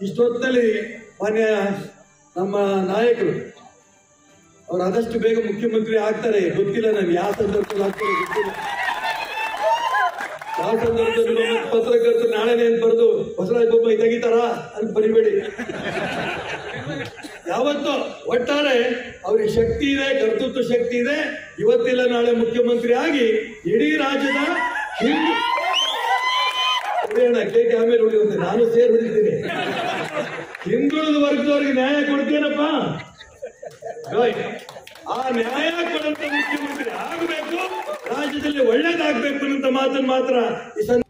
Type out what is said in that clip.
ಇಷ್ಟೊತ್ತಲ್ಲಿ ಮಾನ್ಯ ನಮ್ಮ ನಾಯಕರು ಅವ್ರು ಆದಷ್ಟು ಬೇಗ ಮುಖ್ಯಮಂತ್ರಿ ಆಗ್ತಾರೆ ಗೊತ್ತಿಲ್ಲ ನನ್ಗೆ ಯಾವ ಸಂದರ್ಭದಲ್ಲಿ ಆಗ್ತಾರೆ ಗೊತ್ತಿಲ್ಲ ಯಾವ ಸಂದರ್ಭದಲ್ಲಿ ನಮ್ಮ ಪತ್ರಕರ್ತರು ನಾಳೆನೇ ಅಂತ ಬರೆದು ಬಸವರಾಜ ಬೊಮ್ಮಾಯಿ ತೆಗಿತಾರ ಅಂತ ಬರಿಬೇಡಿ ಯಾವತ್ತು ಒಟ್ಟಾರೆ ಅವ್ರಿಗೆ ಶಕ್ತಿ ಇದೆ ಕರ್ತೃತ್ವ ಶಕ್ತಿ ಇದೆ ಇವತ್ತಿಲ್ಲ ನಾಳೆ ಮುಖ್ಯಮಂತ್ರಿ ಆಗಿ ಇಡೀ ರಾಜ್ಯದ ಹಿಂದೂ ಹೊಡೆಯೋಣ ಕೇಕೆ ಆಮೇಲೆ ಹೊಡೆಯುತ್ತೆ ನಾನು ಸೇರ್ ಹೊಡಿತೀನಿ ಹಿಂದುಳಿದ ವರ್ಗದವ್ರಿಗೆ ನ್ಯಾಯ ಕೊಡ್ತೇನಪ್ಪ Right. ಆ ನ್ಯಾಯ ಕೊಡಂತ ಮುಖ್ಯಮಂತ್ರಿ ಆಗಬೇಕು ರಾಜ್ಯದಲ್ಲಿ ಒಳ್ಳೇದಾಗಬೇಕು ಅನ್ನೋ ಮಾತನ್ನು ಮಾತ್ರ ಈ ಸಂದರ್ಭ